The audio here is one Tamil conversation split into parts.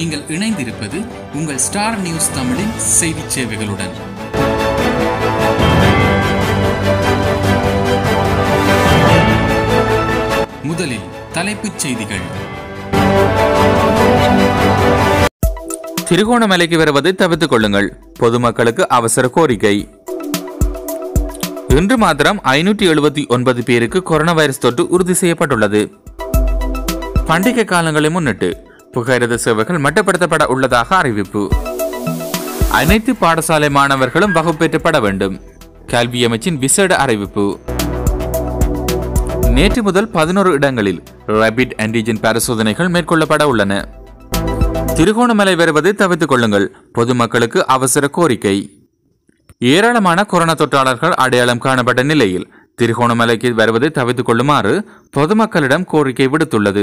நீங்கள் இணைந்திருப்பது உங்கள் ஸ்டார் நியூஸ் தமிழின் செய்திச் சேவைகளுடன் முதலில் தலைப்புச் செய்திகள் திருகோணமலைக்கு வருவதை தவிர்த்துக் கொள்ளுங்கள் பொதுமக்களுக்கு அவசர கோரிக்கை இன்று மாத்திரம் ஐநூற்றி எழுபத்தி ஒன்பது பேருக்கு கொரோனா வைரஸ் தொற்று உறுதி செய்யப்பட்டுள்ளது பண்டிகை காலங்களை முன்னிட்டு புகையிரத சேவைகள் மட்டுப்படுத்தப்பட உள்ளதாக அறிவிப்பு அனைத்து பாடசாலை மாணவர்களும் வகுப்பேற்றப்பட வேண்டும் கல்வி அமைச்சின் விசேட அறிவிப்பு நேற்று முதல் பதினோரு இடங்களில் ரேபிட் ஆன்டிஜென் பரிசோதனைகள் மேற்கொள்ளப்பட உள்ளன திருகோணமலை வருவதை தவிர்த்துக் கொள்ளுங்கள் பொதுமக்களுக்கு அவசர கோரிக்கை ஏராளமான கொரோனா தொற்றாளர்கள் அடையாளம் காணப்பட்ட நிலையில் திருகோணமலைக்கு வருவதை தவிர்த்துக் கொள்ளுமாறு பொதுமக்களிடம் கோரிக்கை விடுத்துள்ளது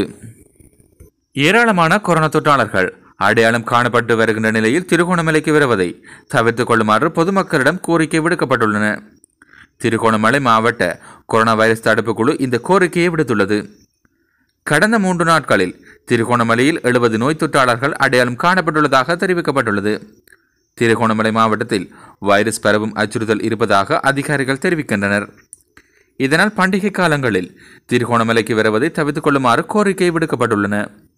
ஏராளமான கொரோனா தொற்றாளர்கள் அடையாளம் காணப்பட்டு வருகின்ற நிலையில் திருகோணமலைக்கு வருவதை தவிர்த்துக் கொள்ளுமாறு பொதுமக்களிடம் கோரிக்கை விடுக்கப்பட்டுள்ளன திருகோணமலை மாவட்ட கொரோனா வைரஸ் தடுப்பு குழு இந்த கோரிக்கையை விடுத்துள்ளது கடந்த மூன்று நாட்களில் திருகோணமலையில் எழுபது நோய் தொற்றாளர்கள் அடையாளம் காணப்பட்டுள்ளதாக தெரிவிக்கப்பட்டுள்ளது திருகோணமலை மாவட்டத்தில் வைரஸ் பரவும் அச்சுறுத்தல் இருப்பதாக அதிகாரிகள் தெரிவிக்கின்றனர் இதனால் பண்டிகை காலங்களில் திருகோணமலைக்கு வருவதை தவிர்த்துக் கொள்ளுமாறு கோரிக்கை விடுக்கப்பட்டுள்ளன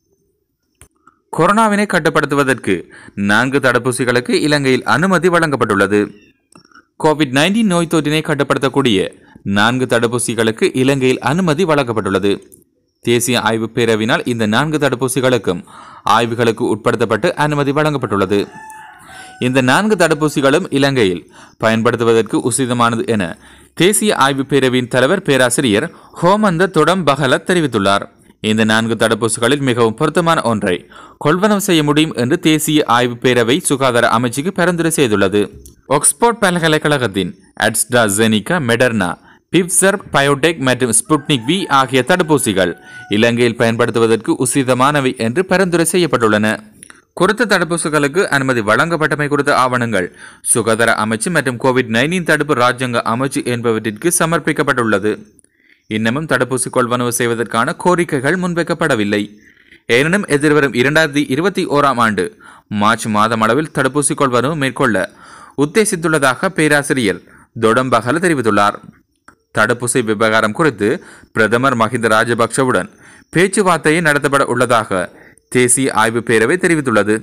கொரோனாவினை கட்டுப்படுத்துவதற்கு நான்கு தடுப்பூசிகளுக்கு இலங்கையில் அனுமதி வழங்கப்பட்டுள்ளது கோவிட் நைன்டீன் நோய் தொற்றினை கட்டுப்படுத்தக்கூடிய நான்கு தடுப்பூசிகளுக்கு இலங்கையில் அனுமதி வழங்கப்பட்டுள்ளது தேசிய ஆய்வு பேரவினால் இந்த நான்கு தடுப்பூசிகளுக்கும் ஆய்வுகளுக்கு உட்படுத்தப்பட்டு அனுமதி வழங்கப்பட்டுள்ளது இந்த நான்கு தடுப்பூசிகளும் இலங்கையில் பயன்படுத்துவதற்கு உசிதமானது என தேசிய ஆய்வு பேரவையின் தலைவர் பேராசிரியர் ஹோமந்த தொடம் பகல தெரிவித்துள்ளார் இந்த நான்கு தடுப்பூசிகளில் மிகவும் பொருத்தமான ஒன்றை கொள்வனவு செய்ய முடியும் என்று தேசிய ஆய்வு பேரவை சுகாதார அமைச்சுக்கு பரிந்துரை செய்துள்ளது ஆக்ஸ்போர்ட் பல்கலைக்கழகத்தின் அட்ஸ்டாசெனிகா மெடர்னா பிப்சர் பயோடெக் மற்றும் ஸ்புட்னிக் வி ஆகிய தடுப்பூசிகள் இலங்கையில் பயன்படுத்துவதற்கு உசிதமானவை என்று பரிந்துரை செய்யப்பட்டுள்ளன குறித்த தடுப்பூசிகளுக்கு அனுமதி வழங்கப்பட்டமை குறித்த ஆவணங்கள் சுகாதார அமைச்சு மற்றும் கோவிட் நைன்டீன் தடுப்பு ராஜ்யங்க அமைச்சு என்பவற்றிற்கு சமர்ப்பிக்கப்பட்டுள்ளது இன்னமும் தடுப்பூசி கொள்வனவு செய்வதற்கான கோரிக்கைகள் முன்வைக்கப்படவில்லை எனினும் எதிர்வரும் இரண்டாயிரத்தி இருபத்தி ஓராம் ஆண்டு மார்ச் மாதம் அளவில் தடுப்பூசி கொள்வனவு மேற்கொள்ள உத்தேசித்துள்ளதாக பேராசிரியர் தொடம்பகல தெரிவித்துள்ளார் தடுப்பூசி விவகாரம் குறித்து பிரதமர் மஹிந்த ராஜபக்சவுடன் பேச்சுவார்த்தையை நடத்தப்பட உள்ளதாக தேசிய ஆய்வு பேரவை தெரிவித்துள்ளது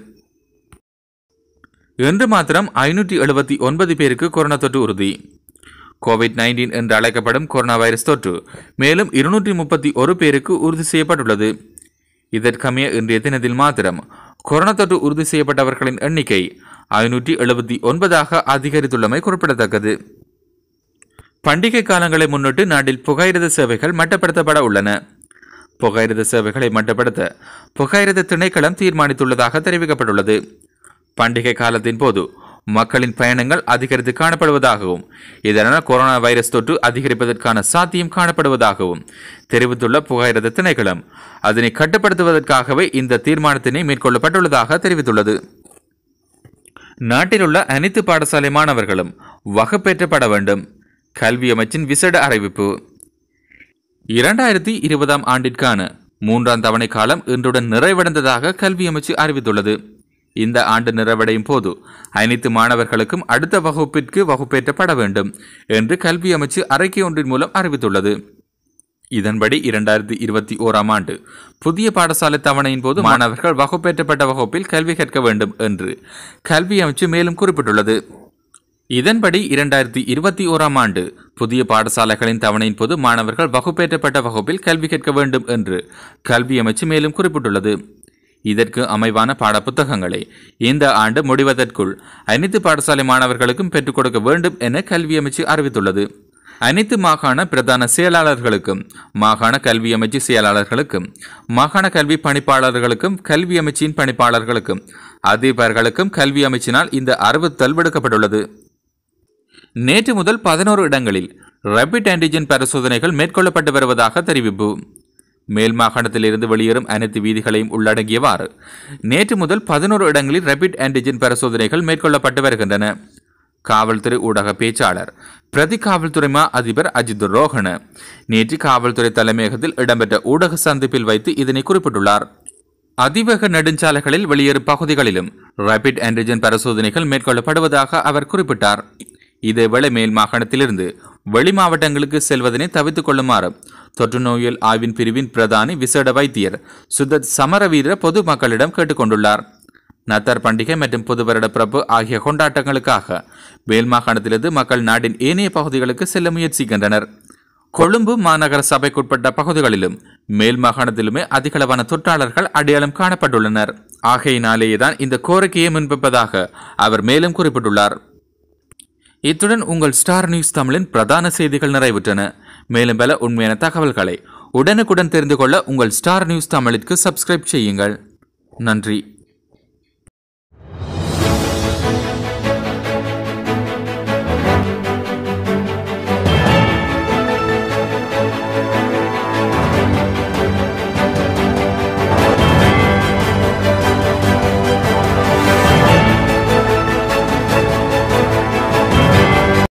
இன்று மாத்திரம் ஐநூற்றி எழுபத்தி ஒன்பது பேருக்கு கொரோனா தொற்று உறுதி கோவிட் நைன்டீன் என்று அழைக்கப்படும் கொரோனா வைரஸ் தொற்று மேலும் இருநூற்றி முப்பத்தி ஒரு பேருக்கு உறுதி செய்யப்பட்டுள்ளது இதற்கமைய இன்றைய தினத்தில் மாத்திரம் கொரோனா தொற்று உறுதி செய்யப்பட்டவர்களின் எண்ணிக்கை ஐநூற்றி எழுபத்தி ஒன்பதாக அதிகரித்துள்ளமை குறிப்பிடத்தக்கது பண்டிகை காலங்களை முன்னிட்டு நாட்டில் புகையிரத சேவைகள் மட்டுப்படுத்தப்பட உள்ளன புகையிரத சேவைகளை மட்டுப்படுத்த புகையிரத திணைக்களம் தீர்மானித்துள்ளதாக தெரிவிக்கப்பட்டுள்ளது பண்டிகை காலத்தின் போது மக்களின் பயணங்கள் அதிகரித்து காணப்படுவதாகவும் இதனால் கொரோனா வைரஸ் தொற்று அதிகரிப்பதற்கான சாத்தியம் காணப்படுவதாகவும் தெரிவித்துள்ள புகையிரத திணைக்களம் அதனை கட்டுப்படுத்துவதற்காகவே இந்த தீர்மானத்தினை மேற்கொள்ளப்பட்டுள்ளதாக தெரிவித்துள்ளது நாட்டில் உள்ள அனைத்து பாடசாலை மாணவர்களும் வகுப்பேற்றப்பட வேண்டும் கல்வி அமைச்சின் விசேட அறிவிப்பு இரண்டாயிரத்தி இருபதாம் ஆண்டிற்கான மூன்றாம் தவணை காலம் இன்றுடன் நிறைவடைந்ததாக கல்வி அமைச்சு அறிவித்துள்ளது இந்த ஆண்டு நிறைவடையும் போது அனைத்து மாணவர்களுக்கும் அடுத்த வகுப்பிற்கு வகுப்பேற்றப்பட வேண்டும் என்று கல்வி அமைச்சு அறிக்கை ஒன்றின் மூலம் அறிவித்துள்ளது இதன்படி இரண்டாயிரத்தி இருபத்தி ஓராம் ஆண்டு புதிய பாடசாலை தவணையின் போது மாணவர்கள் வகுப்பேற்றப்பட்ட வகுப்பில் கல்வி கற்க வேண்டும் என்று கல்வி அமைச்சு மேலும் குறிப்பிட்டுள்ளது இதன்படி இரண்டாயிரத்தி இருபத்தி ஓராம் ஆண்டு புதிய பாடசாலைகளின் தவணையின் போது மாணவர்கள் வகுப்பேற்றப்பட்ட வகுப்பில் கல்வி கற்க வேண்டும் என்று கல்வி அமைச்சு மேலும் குறிப்பிட்டுள்ளது இதற்கு அமைவான பாடப்புத்தகங்களை இந்த ஆண்டு முடிவதற்குள் அனைத்து பாடசாலை மாணவர்களுக்கும் பெற்றுக் கொடுக்க வேண்டும் என கல்வி அமைச்சு அறிவித்துள்ளது அனைத்து மாகாண பிரதான செயலாளர்களுக்கும் மாகாண கல்வி அமைச்சு செயலாளர்களுக்கும் மாகாண கல்வி பணிப்பாளர்களுக்கும் கல்வி அமைச்சின் பணிப்பாளர்களுக்கும் அதிபர்களுக்கும் கல்வி அமைச்சினால் இந்த அறிவுறுத்தல் விடுக்கப்பட்டுள்ளது நேற்று முதல் பதினோரு இடங்களில் ரேபிட் ஆன்டிஜென் பரிசோதனைகள் மேற்கொள்ளப்பட்டு வருவதாக தெரிவிப்பு மேல் மாகாணத்திலிருந்து வெளியேறும் அனைத்து வீதிகளையும் உள்ளடங்கியவாறு நேற்று முதல் பதினோரு இடங்களில் ரேபிட் ஆன்டிஜென் பரிசோதனைகள் மேற்கொள்ளப்பட்டு வருகின்றன காவல்துறை ஊடக பேச்சாளர் பிரதி காவல்துறை மா அதிபர் அஜித் ரோஹன நேற்று காவல்துறை தலைமையகத்தில் இடம்பெற்ற ஊடக சந்திப்பில் வைத்து இதனை குறிப்பிட்டுள்ளார் அதிவேக நெடுஞ்சாலைகளில் வெளியேறும் பகுதிகளிலும் ரேபிட் ஆன்டிஜென் பரிசோதனைகள் மேற்கொள்ளப்படுவதாக அவர் குறிப்பிட்டார் இதேவேளை மேல் மாகாணத்திலிருந்து வெளி மாவட்டங்களுக்கு செல்வதனை தவித்துக் கொள்ளுமாறு தொற்று நோயியல் ஆய்வின் பிரிவின் பிரதானி விசேட வைத்தியர் சுதத் சமரவீர பொது மக்களிடம் கேட்டுக்கொண்டுள்ளார் நத்தார் பண்டிகை மற்றும் புது வருட பிறப்பு ஆகிய கொண்டாட்டங்களுக்காக மேல் மாகாணத்திலிருந்து மக்கள் நாட்டின் ஏனைய பகுதிகளுக்கு செல்ல முயற்சிக்கின்றனர் கொழும்பு மாநகர சபைக்குட்பட்ட பகுதிகளிலும் மேல் மாகாணத்திலுமே அதிகளவான தொற்றாளர்கள் அடையாளம் காணப்பட்டுள்ளனர் ஆகையினாலேயேதான் இந்த கோரிக்கையை முன்வைப்பதாக அவர் மேலும் குறிப்பிட்டுள்ளார் இத்துடன் உங்கள் ஸ்டார் நியூஸ் தமிழின் பிரதான செய்திகள் நிறைவுற்றன மேலும் பல உண்மையான தகவல்களை உடனுக்குடன் தெரிந்து கொள்ள உங்கள் ஸ்டார் நியூஸ் தமிழிற்கு சப்ஸ்கிரைப் செய்யுங்கள் நன்றி